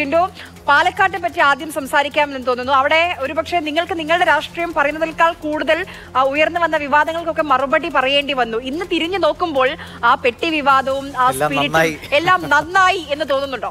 ജിൻഡോ പാലക്കാട്ടെ പറ്റി ആദ്യം സംസാരിക്കാമെന്ന് തോന്നുന്നു അവിടെ ഒരുപക്ഷെ നിങ്ങൾക്ക് നിങ്ങളുടെ രാഷ്ട്രീയം പറയുന്നതിനേക്കാൾ കൂടുതൽ ആ, ഉയർന്നു വന്ന വിവാദങ്ങൾക്കൊക്കെ മറുപടി പറയേണ്ടി വന്നു ഇന്ന് തിരിഞ്ഞു നോക്കുമ്പോൾ ആ പെട്ടി വിവാദവും ആ എല്ലാം സ്പിരിറ്റും നന്നായി. എല്ലാം നന്നായി എന്ന് തോന്നുന്നുണ്ടോ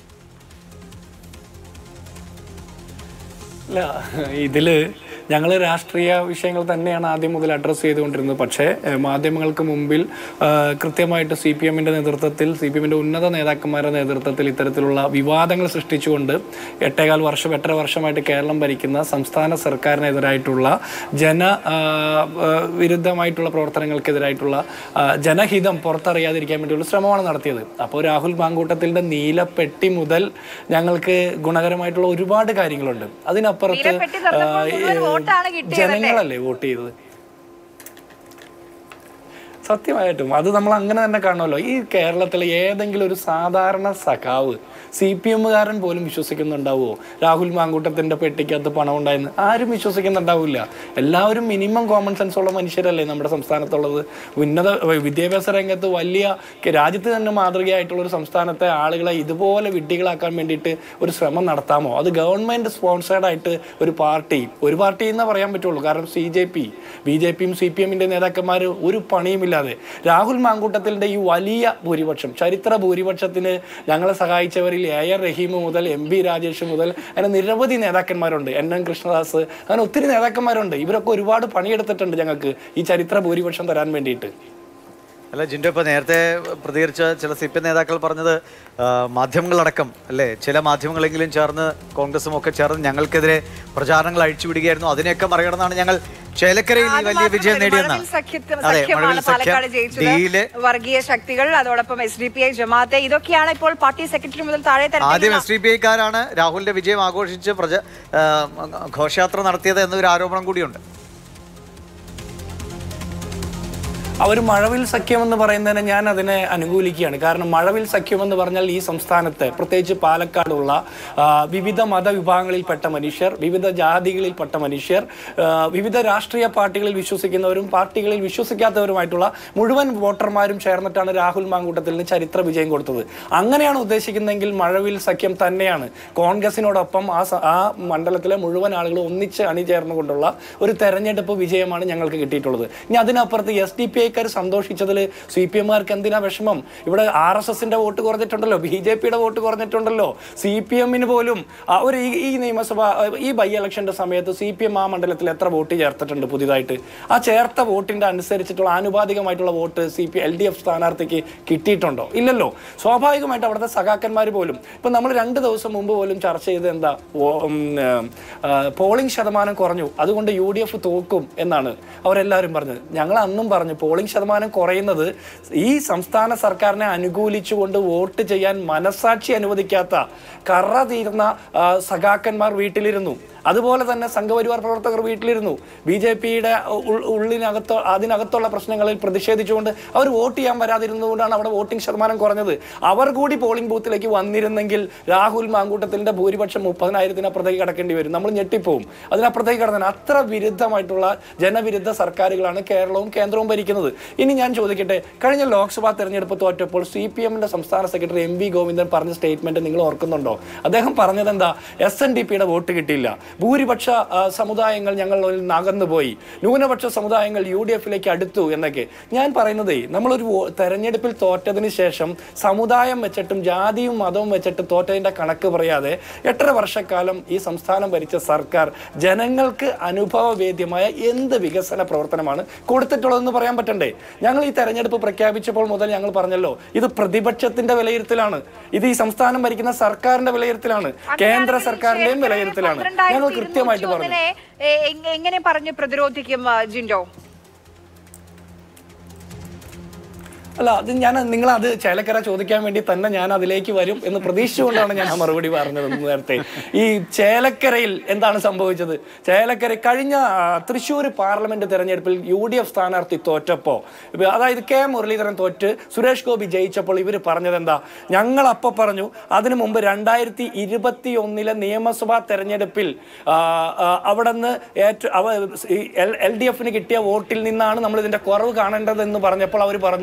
അല്ല ഇതില് ഞങ്ങൾ രാഷ്ട്രീയ വിഷയങ്ങൾ തന്നെയാണ് ആദ്യം മുതൽ അഡ്രസ്സ് ചെയ്തുകൊണ്ടിരുന്നത് പക്ഷേ ഏഹ്, മാധ്യമങ്ങൾക്ക് മുമ്പിൽ ആഹ്, കൃത്യമായിട്ട് സി പി എമ്മിൻ്റെ നേതൃത്വത്തിൽ സി പി എമ്മിൻ്റെ ഉന്നത നേതാക്കന്മാരുടെ നേതൃത്വത്തിൽ ഇത്തരത്തിലുള്ള വിവാദങ്ങൾ സൃഷ്ടിച്ചുകൊണ്ട് എട്ടേകാൽ വർഷം എട്ടര വർഷമായിട്ട് കേരളം ഭരിക്കുന്ന സംസ്ഥാന സർക്കാരിനെതിരായിട്ടുള്ള ജന ആഹ്, ആഹ്, വിരുദ്ധമായിട്ടുള്ള പ്രവർത്തനങ്ങൾക്കെതിരായിട്ടുള്ള ആഹ്, ജനഹിതം പുറത്തറിയാതിരിക്കാൻ വേണ്ടിയുള്ള ശ്രമമാണ് നടത്തിയത് അപ്പോൾ രാഹുൽ മാങ്കൂട്ടത്തിൻ്റെ നീലപ്പെട്ടി മുതൽ ഞങ്ങൾക്ക് ഗുണകരമായിട്ടുള്ള ഒരുപാട് കാര്യങ്ങളുണ്ട് അതിനപ്പുറത്ത് നീലപ്പെട്ടി തുറന്നപ്പോൾ ആഹ്, മുഴുവൻ വോട്ടാണ് കിട്ടിയത് അല്ലേ? ജനങ്ങളല്ലേ വോട്ട് ചെയ്തത് സത്യമായിട്ടും അത് നമ്മൾ അങ്ങനെ തന്നെ കാണുമല്ലോ ഈ കേരളത്തിലെ ഏതെങ്കിലും ഒരു സാധാരണ സഖാവ് സി പി എമ്മുകാരൻ പോലും വിശ്വസിക്കുന്നുണ്ടാവുമോ രാഹുൽ മാങ്കൂട്ടത്തിന്റെ പെട്ടിക്കകത്ത് പണം ഉണ്ടായെന്ന് ആരും വിശ്വസിക്കുന്നുണ്ടാവില്ല എല്ലാവരും മിനിമം കോമൺ സെൻസ് ഉള്ള മനുഷ്യരല്ലേ നമ്മുടെ സംസ്ഥാനത്തുള്ളത് ഉന്നത വിദ്യാഭ്യാസ രംഗത്ത് വലിയ രാജ്യത്ത് തന്നെ മാതൃകയായിട്ടുള്ള ഒരു സംസ്ഥാനത്തെ ആളുകളെ ഇതുപോലെ വിഡ്ഢികളാക്കാൻ വേണ്ടിയിട്ട് ഒരു ശ്രമം നടത്താമോ അത് ഗവൺമെന്റ് സ്പോൺസേഡ് ആയിട്ട് ഒരു പാർട്ടി ഒരു പാർട്ടി എന്നേ പറയാൻ പറ്റുള്ളൂ കാരണം C J P B J പിയും സി പി എമ്മിന്റെ നേതാക്കന്മാർ ഒരു പണിയുമില്ലാതെ രാഹുൽ മാങ്കൂട്ടത്തിന്റെ ഈ വലിയ ഭൂരിപക്ഷം ചരിത്ര ഭൂരിപക്ഷത്തിന് ഞങ്ങളെ സഹായിച്ചവരിൽ എ ആർ റഹീം മുതൽ എം ബി രാജേഷ് മുതൽ അങ്ങനെ നിരവധി നേതാക്കന്മാരുണ്ട് എൻ എൻ കൃഷ്ണദാസ് അങ്ങനെ ഒത്തിരി നേതാക്കന്മാരുണ്ട് ഇവരൊക്കെ ഒരുപാട് പണിയെടുത്തിട്ടുണ്ട് ഞങ്ങൾക്ക് ഈ ചരിത്ര ഭൂരിപക്ഷം തരാൻ വേണ്ടിയിട്ട് അല്ല ജിൻഡോ ഇപ്പൊ നേരത്തെ പ്രതികരിച്ച ചില സി പി നേതാക്കൾ പറഞ്ഞത് ആ, മാധ്യമങ്ങളടക്കം അല്ലേ ചില മാധ്യമങ്ങളെങ്കിലും ചേർന്ന് കോൺഗ്രസും ഒക്കെ ചേർന്ന് ഞങ്ങൾക്കെതിരെ പ്രചാരണങ്ങൾ അഴിച്ചുവിടുകയായിരുന്നു അതിനെയൊക്കെ മറികടന്നാണ് ഞങ്ങൾ ചേലക്കരയിൽ ഈ അത് വലിയ വിജയം മാത്രമല്ല, നേടിയെന്ന് മഴവിൽ സഖ്യത്ത്- അതെ സഖ്യമാണ് മഴവിൽ പാലക്കാട് സഖ്യം ഡിയില് ജയിച്ചത് വർഗീയ ശക്തികൾ അതോടൊപ്പം എസ് ഡി പി ഐ ജമാഅത്തെ ഇതൊക്കെയാണ് ഇപ്പോൾ പാർട്ടി സെക്രട്ടറി മുതൽ താഴെ ആദ്യം തരത്തിലുള്ള എസ് ഡി പി ഐക്കാരാണ് രാഹുലിന്റെ വിജയം ആഘോഷിച്ച് പ്രജ ആ, ഘോഷയാത്ര നടത്തിയത് എന്നൊരു ആരോപണം കൂടിയുണ്ട് അവർ മഴവിൽ സഖ്യം എന്ന് പറയുന്നതിനെ ഞാൻ അതിനെ അനുകൂലിക്കുകയാണ് കാരണം മഴവിൽ സഖ്യം എന്ന് പറഞ്ഞാൽ ഈ സംസ്ഥാനത്ത് പ്രത്യേകിച്ച് പാലക്കാടുള്ള ആ, വിവിധ മതവിഭാഗങ്ങളിൽപ്പെട്ട മനുഷ്യർ വിവിധ ജാതികളിൽപ്പെട്ട മനുഷ്യർ ആ, വിവിധ രാഷ്ട്രീയ പാർട്ടികളിൽ വിശ്വസിക്കുന്നവരും പാർട്ടികളിൽ വിശ്വസിക്കാത്തവരുമായിട്ടുള്ള മുഴുവൻ വോട്ടർമാരും ചേർന്നിട്ടാണ് രാഹുൽ മാങ്കൂട്ടത്തിന് ചരിത്ര വിജയം കൊടുത്തത് അങ്ങനെയാണ് ഉദ്ദേശിക്കുന്നതെങ്കിൽ മഴവിൽ സഖ്യം തന്നെയാണ് കോൺഗ്രസിനോടൊപ്പം ആ സ- ആ മണ്ഡലത്തിലെ മുഴുവൻ ആളുകൾ ഒന്നിച്ച് അണിചേർന്നുകൊണ്ടുള്ള ഒരു തെരഞ്ഞെടുപ്പ് വിജയമാണ് ഞങ്ങൾക്ക് കിട്ടിയിട്ടുള്ളത് ഇനി അതിനപ്പുറത്ത് എസ് ഡി പി ഐക്കാർ സന്തോഷിച്ചതിൽ സി പി എമ്മുകാർക്ക് എന്തിനാ വിഷമം ഇവിടെ ആർ എസ് എസിന്റെ വോട്ട് കുറഞ്ഞിട്ടുണ്ടല്ലോ ബി ജെ പിയുടെ വോട്ട് കുറഞ്ഞിട്ടുണ്ടല്ലോ സി പി എമ്മിന് പോലും ആ ഒരു ഈ- ഈ നിയമസഭ ഈ ബൈ ഇലക്ഷന്റെ സമയത്ത് സി പി എം ആ മണ്ഡലത്തിൽ എത്ര വോട്ട് ചേർത്തിട്ടുണ്ട് പുതിയതായിട്ട് ആ ചേർത്ത വോട്ടിന്റെ അനുസരിച്ചിട്ടുള്ള ആനുപാതികമായിട്ടുള്ള വോട്ട് C P L D F സ്ഥാനാർത്ഥിക്ക് കിട്ടിയിട്ടുണ്ടോ ഇല്ലല്ലോ സ്വാഭാവികമായിട്ട് അവിടുത്തെ സഖാക്കന്മാർ പോലും ഇപ്പൊ നമ്മൾ രണ്ട് ദിവസം മുമ്പ് പോലും ചർച്ച ചെയ്ത് എന്താ ഓ- ഉം, ആ, പോളിംഗ് ശതമാനം കുറഞ്ഞു അതുകൊണ്ട് യു ഡി എഫ് തോക്കും എന്നാണ് അവരെല്ലാവരും പറഞ്ഞത് ഞങ്ങൾ അന്നും പറഞ്ഞു പോളിംഗ് ശതമാനം കുറയുന്നത് ഈ സംസ്ഥാന സർക്കാരിനെ അനുകൂലിച്ചുകൊണ്ട് വോട്ട് ചെയ്യാൻ മനസാക്ഷി അനുവദിക്കാത്ത കറ തീർന്ന ആ, സഖാക്കന്മാർ വീട്ടിലിരുന്നു അതുപോലെ തന്നെ സംഘപരിവാർ പ്രവർത്തകർ വീട്ടിലിരുന്നു ബി ജെ പിയുടെ ഉള്ളിനകത്തോ അതിനകത്തുള്ള പ്രശ്നങ്ങളിൽ പ്രതിഷേധിച്ചുകൊണ്ട് അവർ വോട്ട് ചെയ്യാൻ വരാതിരുന്നതുകൊണ്ടാണ് അവിടെ വോട്ടിംഗ് ശതമാനം കുറഞ്ഞത് അവർ കൂടി പോളിംഗ് ബൂത്തിലേക്ക് വന്നിരുന്നെങ്കിൽ രാഹുൽ മാങ്കൂട്ടത്തിന്റെ ഭൂരിപക്ഷം മുപ്പതിനായിരത്തിനപ്പുറത്തേക്ക് കടക്കേണ്ടി വരും നമ്മൾ ഞെട്ടിപ്പോവും അതിനപ്പുറത്തേക്ക് കടന്നാൽ അത്ര വിരുദ്ധമായിട്ടുള്ള ജനവിരുദ്ധ സർക്കാരുകളാണ് കേരളവും കേന്ദ്രവും ഭരിക്കുന്നത് ഇനി ഞാൻ ചോദിക്കട്ടെ കഴിഞ്ഞ ലോക്സഭാ തെരഞ്ഞെടുപ്പ് തോറ്റപ്പോൾ സി പി എമ്മിന്റെ സംസ്ഥാന സെക്രട്ടറി എം വി ഗോവിന്ദൻ പറഞ്ഞ സ്റ്റേറ്റ്മെന്റ് നിങ്ങൾ ഓർക്കുന്നുണ്ടോ അദ്ദേഹം പറഞ്ഞത് എന്താ എസ് എൻ ഡി പിയുടെ വോട്ട് കിട്ടിയില്ല ഭൂരിപക്ഷ ആ, സമുദായങ്ങൾ ഞങ്ങളിൽ നിന്ന് അകന്നുപോയി ന്യൂനപക്ഷ സമുദായങ്ങൾ യു ഡി എഫിലേക്ക് അടുത്തു എന്നൊക്കെ ഞാൻ പറയുന്നതേ നമ്മളൊരു വോ- തെരഞ്ഞെടുപ്പിൽ തോറ്റതിന് ശേഷം സമുദായം വെച്ചിട്ടും ജാതിയും മതവും വെച്ചിട്ട് തോറ്റതിന്റെ കണക്ക് പറയാതെ എട്ടര വർഷക്കാലം ഈ സംസ്ഥാനം ഭരിച്ച സർക്കാർ ജനങ്ങൾക്ക് അനുഭവവേദ്യമായ എന്ത് വികസന പ്രവർത്തനമാണ് കൊടുത്തിട്ടുള്ളതെന്ന് പറയാൻ പറ്റണ്ടേ ഞങ്ങൾ ഈ തെരഞ്ഞെടുപ്പ് പ്രഖ്യാപിച്ചപ്പോൾ മുതൽ ഞങ്ങൾ പറഞ്ഞല്ലോ ഇത് പ്രതിപക്ഷത്തിന്റെ വിലയിരുത്തലാണ് ഇത് ഈ സംസ്ഥാനം ഭരിക്കുന്ന സർക്കാരിന്റെ വിലയിരുത്തലാണ് കേന്ദ്ര സർക്കാരിന്റെയും വിലയിരുത്തലാണ് ഞങ്ങൾ കൃത്യമായിട്ട് പറഞ്ഞു എ- എങ്ങനെ പറഞ്ഞു പ്രതിരോധിക്കും ആ, ജിൻഡോ അല്ല അത് ഞാൻ നിങ്ങൾ അത് ചേലക്കര ചോദിക്കാൻ വേണ്ടി തന്നെ ഞാൻ അതിലേക്ക് വരും എന്ന് പ്രതീക്ഷിച്ചുകൊണ്ടാണ് ഞാൻ ആ മറുപടി പറഞ്ഞത് നേരത്തെ ഈ ചേലക്കരയിൽ എന്താണ് സംഭവിച്ചത് ചേലക്കര കഴിഞ്ഞ ആ, തൃശ്ശൂർ പാർലമെന്റ് തെരഞ്ഞെടുപ്പിൽ യു ഡി എഫ് സ്ഥാനാർത്ഥി തോറ്റപ്പോ ഇപ്പൊ അതായത് കെ മുരളീധരൻ തോറ്റ് സുരേഷ് ഗോപി ജയിച്ചപ്പോൾ ഇവർ പറഞ്ഞത് എന്താ ഞങ്ങൾ അപ്പൊ പറഞ്ഞു അതിനു മുമ്പ് രണ്ടായിരത്തി ഇരുപത്തി ഒന്നിലെ നിയമസഭാ തെരഞ്ഞെടുപ്പിൽ ആ, ആ, അവിടെ നിന്ന് ഏറ്റവും എൽ ഡി എഫിന് കിട്ടിയ വോട്ടിൽ നിന്നാണ് നമ്മൾ ഇതിന്റെ കുറവ് കാണേണ്ടതെന്ന് പറഞ്ഞപ്പോൾ അവർ പറഞ്ഞു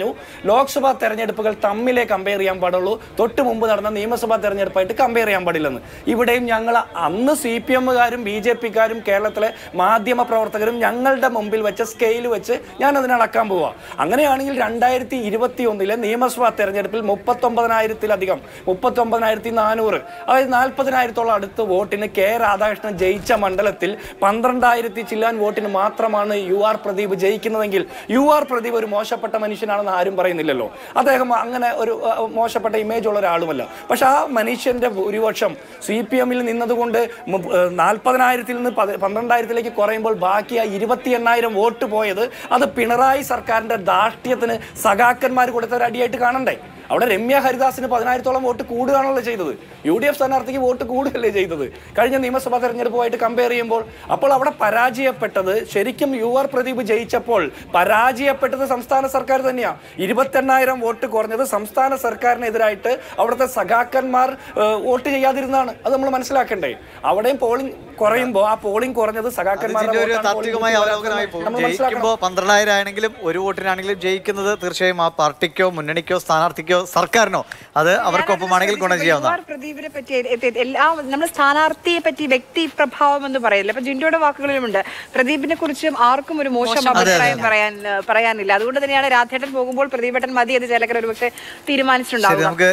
ലോക്സഭാ തെരഞ്ഞെടുപ്പുകൾ തമ്മിലേ കമ്പയർ ചെയ്യാൻ പാടുള്ളൂ തൊട്ട് മുമ്പ് നടന്ന നിയമസഭാ തെരഞ്ഞെടുപ്പായിട്ട് കമ്പയർ ചെയ്യാൻ പാടില്ലെന്ന് ഇവിടെയും ഞങ്ങൾ അന്ന് സി പി എമ്മുകാരും ബി ജെ പിക്കാരും കേരളത്തിലെ മാധ്യമ പ്രവർത്തകരും ഞങ്ങളുടെ മുമ്പിൽ വെച്ച സ്കെയിൽ വെച്ച് ഞാൻ അതിനെ അളക്കാൻ പോവാ അങ്ങനെയാണെങ്കിൽ രണ്ടായിരത്തി ഇരുപത്തി ഒന്നിലെ നിയമസഭാ തെരഞ്ഞെടുപ്പിൽ മുപ്പത്തൊമ്പതിനായിരത്തിലധികം മുപ്പത്തൊമ്പതിനായിരത്തി നാനൂറ് അതായത് നാൽപ്പതിനായിരത്തോളം അടുത്ത് വോട്ടിന് കെ രാധാകൃഷ്ണൻ ജയിച്ച മണ്ഡലത്തിൽ പന്ത്രണ്ടായിരത്തി ചില്ലാൻ വോട്ടിന് മാത്രമാണ് യു ആർ പ്രദീപ് ജയിക്കുന്നതെങ്കിൽ യു ആർ പ്രദീപ് ഒരു മോശപ്പെട്ട മനുഷ്യനാണെന്ന് ആരും പറയുന്നില്ലല്ലോ അദ്ദേഹം അങ്ങനെ ഒരു ആ, മോശപ്പെട്ട ഇമേജ് ഉള്ള ഒരാളുമല്ല പക്ഷെ ആ മനുഷ്യന്റെ ഭൂരിപക്ഷം സി പി എമ്മിൽ നിന്നതുകൊണ്ട് മു- ഏ, നാൽപ്പതിനായിരത്തിൽ നിന്ന് പതി- പന്ത്രണ്ടായിരത്തിലേക്ക് കുറയുമ്പോൾ ബാക്കി ആ ഇരുപത്തി എണ്ണായിരം വോട്ട് പോയത് അത് പിണറായി സർക്കാരിന്റെ ദാഷ്ട്യത്തിന് സഖാക്കന്മാർ കൊടുത്ത ഒരു അടിയായിട്ട് കാണണ്ടേ അവിടെ രമ്യ ഹരിദാസിന് പതിനായിരത്തോളം വോട്ട് കൂടുകയാണല്ലോ ചെയ്തത് യു ഡി എഫ് സ്ഥാനാർത്ഥിക്ക് വോട്ട് കൂടുകയല്ലേ ചെയ്തത് കഴിഞ്ഞ നിയമസഭാ തെരഞ്ഞെടുപ്പുമായിട്ട് കമ്പയർ ചെയ്യുമ്പോൾ അപ്പോൾ അവിടെ പരാജയപ്പെട്ടത് ശരിക്കും യു ആർ പ്രദീപ് ജയിച്ചപ്പോൾ പരാജയപ്പെട്ടത് സംസ്ഥാന സർക്കാർ തന്നെയാണ് ഇരുപത്തെണ്ണായിരം വോട്ട് കുറഞ്ഞത് സംസ്ഥാന സർക്കാരിനെതിരായിട്ട് അവിടുത്തെ സഖാക്കന്മാർ ഏഹ്, വോട്ട് ചെയ്യാതിരുന്നതാണ് അത് നമ്മൾ മനസ്സിലാക്കണ്ടേ അവിടെയും പോളിംഗ് കുറയുമ്പോൾ ആ പോളിംഗ് കുറഞ്ഞത് സഖാക്കന്മാരുടെ അതിന്റെ ഒരു വോട്ടാണ് polling താത്വികമായ ബൂത്തിൽ അവലോകനമായി പോകും നമ്മൾ മനസ്സിലാക്കണം. ജയിക്കുമ്പോൾ പന്ത്രണ്ടായിരം ആണെങ്കിലും ഒരു വോട്ടിനാണെങ്കിലും ജയിക്കുന്നത് തീർച്ചയായും ആ പാർട്ടിക്കോ മുന്നണിക്കോ സ്ഥാനാർത്ഥിക്കോ സർക്കാരിനോ അത് അവർക്കൊപ്പമാണെങ്കിൽ ഗുണം ചെയ്യാവുന്നതാണ് യുവാർ പ്രദീപിനെ പറ്റി എ- എ- എല്ലാ നമ്മൾ സ്ഥാനാർത്ഥിയെ പറ്റി വ്യക്തി പ്രഭാവം എന്ന് പറയില്ല അപ്പൊ ജിൻഡോയുടെ വാക്കുകളിലുമുണ്ട് പ്രദീപിനെ കുറിച്ചും ആർക്കും ഒരു മോശം അഭിപ്രായം പറയാൻ പറയാനില്ല അതുകൊണ്ട് തന്നെയാണ് രാധേട്ടൻ പോകുമ്പോൾ പ്രദീപേട്ടൻ മതി എന്ന് ചിലക്കർ ഒരുപക്ഷെ തീരുമാനിച്ചിട്ടുണ്ടാവുക നമുക്ക്